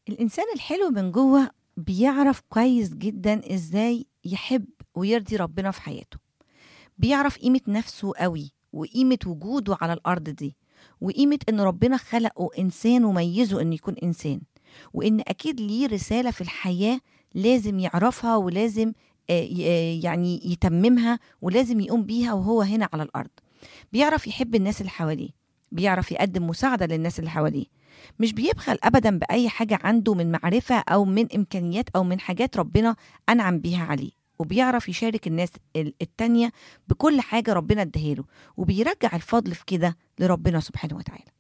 الإنسان الحلو من جوه بيعرف كويس جدا إزاي يحب ويرضي ربنا في حياته بيعرف قيمة نفسه قوي وقيمة وجوده على الأرض دي وقيمة إن ربنا خلقه إنسان وميزه إنه يكون إنسان وإن أكيد ليه رسالة في الحياة لازم يعرفها ولازم آه، ي- آه، يعني يتممها ولازم يقوم بيها وهو هنا على الأرض بيعرف يحب الناس اللي حواليه بيعرف يقدم مساعدة للناس اللي حواليه مش بيبخل أبدا بأي حاجة عنده من معرفة أو من إمكانيات أو من حاجات ربنا أنعم بيها عليه وبيعرف يشارك الناس ال- التانية بكل حاجة ربنا اداها له وبيرجع الفضل في كده لربنا سبحانه وتعالى